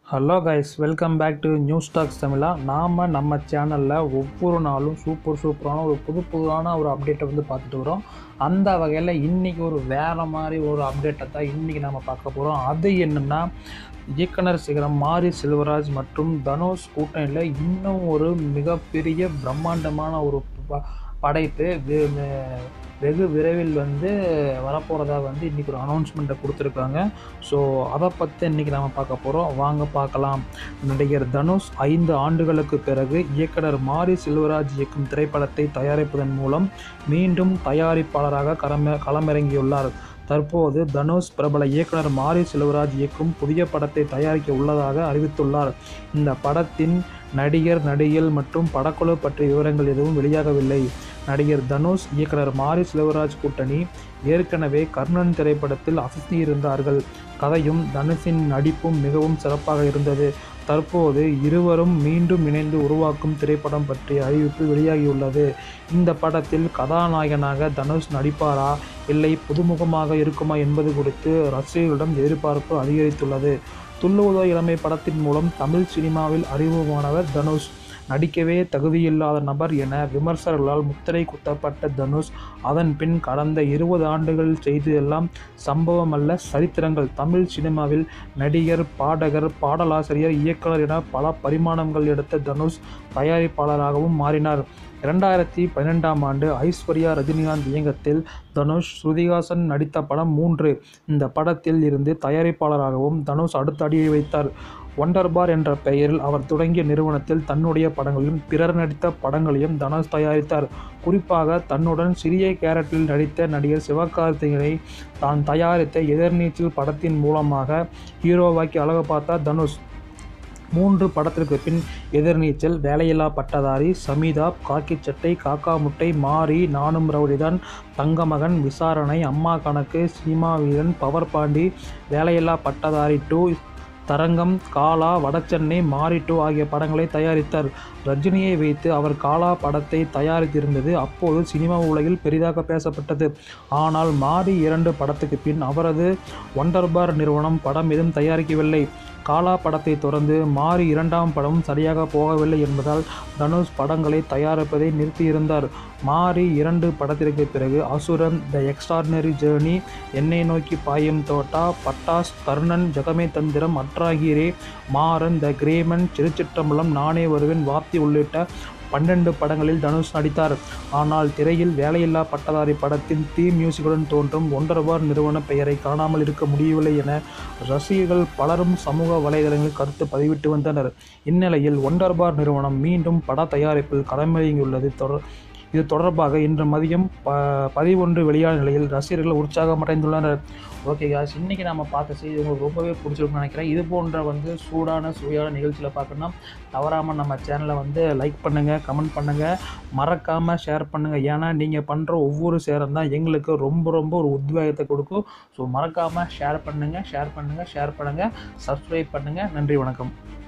hello guys welcome back to new stocks தமிழா நாம் நம்ம சேனலில் ஒவ்வொரு நாளும் சூப்பர் சூப்பரான ஒரு புது புதுவான ஒரு அப்டேட்டை வந்து பார்த்துட்டு வரோம் அந்த வகையில் இன்றைக்கி ஒரு வேறு மாதிரி ஒரு அப்டேட்டை தான் இன்றைக்கி நம்ம பார்க்க போகிறோம் அது என்னென்னா இயக்குனர் சிகரம் மாரி செல்வராஜ் மற்றும் தனுஷ் கூட்டணியில் இன்னும் ஒரு மிகப்பெரிய பிரம்மாண்டமான ஒரு ப- படைப்பு வெ- வெ- வெகு விரைவில் வந்து வரப்போகிறதா வந்து இன்றைக்கி ஒரு அனௌன்ஸ்மெண்ட்டை கொடுத்துருக்காங்க ஸோ அதை பற்றி இன்றைக்கி நாம் பார்க்க போகிறோம் வாங்க பார்க்கலாம் நடிகர் தனுஷ் ஐந்து ஆண்டுகளுக்கு பிறகு இயக்குனர் மாரி செல்வராஜ் இயக்கும் திரைப்படத்தை தயாரிப்பதன் மூலம் மீண்டும் தயாரிப்பாளராக களம களமிறங்கியுள்ளார் தற்போது தனுஷ் பிரபல இயக்குனர் மாரி செல்வராஜ் இயக்கும் புதிய படத்தை தயாரிக்க உள்ளதாக அறிவித்துள்ளார் இந்த படத்தின் நடிகர் நடிகைகள் மற்றும் படக்குழு பற்றிய விவரங்கள் எதுவும் வெளியாகவில்லை நடிகர் தனுஷ் இயக்குனர் மாரி செல்வராஜ் கூட்டணி ஏற்கனவே கர்ணன் திரைப்படத்தில் அசத்தியிருந்தார்கள் கதையும் தனுஷின் நடிப்பும் மிகவும் சிறப்பாக இருந்தது தற்போது இருவரும் மீண்டும் இணைந்து உருவாக்கும் திரைப்படம் பற்றிய அறிவிப்பு வெளியாகியுள்ளது இந்த படத்தில் கதாநாயகனாக தனுஷ் நடிப்பாரா இல்லை புதுமுகமாக இருக்குமா என்பது குறித்து ரசிகர்களிடம் எதிர்பார்ப்பு அதிகரித்துள்ளது துள்ளுவதோ இளமை படத்தின் மூலம் தமிழ் சினிமாவில் அறிமுகமானவர் தனுஷ் நடிக்கவே தகுதியில்லாத நபர் என விமர்சகர்களால் முத்திரை குத்தப்பட்ட தனுஷ் அதன் பின் கடந்த இருபது ஆண்டுகள் செய்ததெல்லாம் சம்பவம் அல்ல சரித்திரங்கள் தமிழ் சினிமாவில் நடிகர் பாடகர் பாடலாசிரியர் இயக்குனர் என பல பரிமாணங்கள் எடுத்த தனுஷ் தயாரிப்பாளராகவும் மாறினார் இரண்டாயிரத்தி பன்னிரெண்டாம் ஆண்டு ஐஸ்வர்யா ரஜினிகாந்த் இயக்கத்தில் தனுஷ் ஸ்ருதிஹாசன் நடித்த படம் மூன்று இந்த படத்தில் இருந்து தயாரிப்பாளராகவும் தனுஷ் அடுத்த அடியை வைத்தார் ஒண்டர் பார் என்ற பெயரில் அவர் தொடங்கிய நிறுவனத்தில் தன்னுடைய படங்களையும் பிறர் நடித்த படங்களையும் தனுஷ் தயாரித்தார் குறிப்பாக தன்னுடன் சிறிய கேரக்டரில் நடித்த நடிகர் சிவகார்த்திகேயனை தான் தயாரித்த எதிர்நீச்சல் படத்தின் மூலமாக ஹீரோவாக்கி அழகு பார்த்தார் தனுஷ் மூன்று படத்திற்கு பின் எதிர்நீச்சல் வேலையில்லா பட்டதாரி சமிதாப் காக்கி சட்டை காக்கா முட்டை மாரி நானும் ரவுடிதான் தங்கமகன் விசாரணை அம்மா கணக்கு சினிமா வீரன் பவர் பாண்டி வேலையில்லா பட்டதாரி டூ தரங்கம் காலா வடச்சென்னை மாரி டூ ஆகிய படங்களை தயாரித்தார் ரஜினியை வைத்து அவர் காலா படத்தை தயாரித்திருந்தது அப்போது சினிமா உலகில் பெரிதாக பேசப்பட்டது ஆனால் மாரி இரண்டு படத்துக்கு பின் அவரது ஒண்டர்பார் நிறுவனம் படம் எதுவும் தயாரிக்கவில்லை காலா படத்தை தொடர்ந்து மாரி இரண்டாம் படம் சரியாக போகவில்லை என்பதால் தனுஷ் படங்களை தயாரிப்பதை நிறுத்தியிருந்தார் மாரி இரண்டு படத்திற்கு பிறகு அசுரன் த எக்ஸ்ட்ராடினரி ஜேர்னி என்னை நோக்கி பாயும் தோட்டா பட்டாஸ் கர்ணன் ஜெகமே தந்திரம் அட்ராகிரே மாறன் த கிரேமன் திருச்சிற்றம்பலம் நானே வருவேன் வாத்தி உள்ளிட்ட பன்னெண்டு படங்களில் தனுஷ் நடித்தார் ஆனால் திரையில் வேலையில்லா பட்டதாரி படத்தின் தீ மியூசிக்குடன் தோன்றும் ஒன்றரபார் நிறுவன பெயரை காணாமல் இருக்க முடியவில்லை என ரசிகர்கள் பலரும் சமூக வலைதளங்களில் கருத்து பதிவிட்டு வந்தனர் இந்நிலையில் ஒண்டர்பார் நிறுவனம் மீண்டும் பட தயாரிப்பில் களமிறங்கியுள்ளது தொடர் இது தொடர்பாக இன்று மதியம் ப பதிவொன்று வெளியான நிலையில் ரசிகர்கள் உற்சாகமடைந்துள்ளனர் ஓகே காஸ் இன்றைக்கி நம்ம பார்த்த செய்தி உங்களுக்கு ரொம்பவே பிடிச்சிருக்கும்னு நினைக்கிறேன் இது போன்ற வந்து சூடான சுவையான நிகழ்ச்சியில் பார்க்கணும்னா தவறாமல் நம்ம சேனலை வந்து லைக் பண்ணுங்கள் கமெண்ட் பண்ணுங்கள் மறக்காமல் ஷேர் பண்ணுங்கள் ஏன்னா நீங்கள் பண்ணுற ஒவ்வொரு ஷேரும் தான் எங்களுக்கு ரொம்ப ரொம்ப ஒரு உத்வேகத்தை கொடுக்கும் ஸோ மறக்காமல் ஷேர் பண்ணுங்கள் ஷேர் பண்ணுங்கள் ஷேர் பண்ணுங்கள் சப்ஸ்கிரைப் பண்ணுங்கள் நன்றி வணக்கம்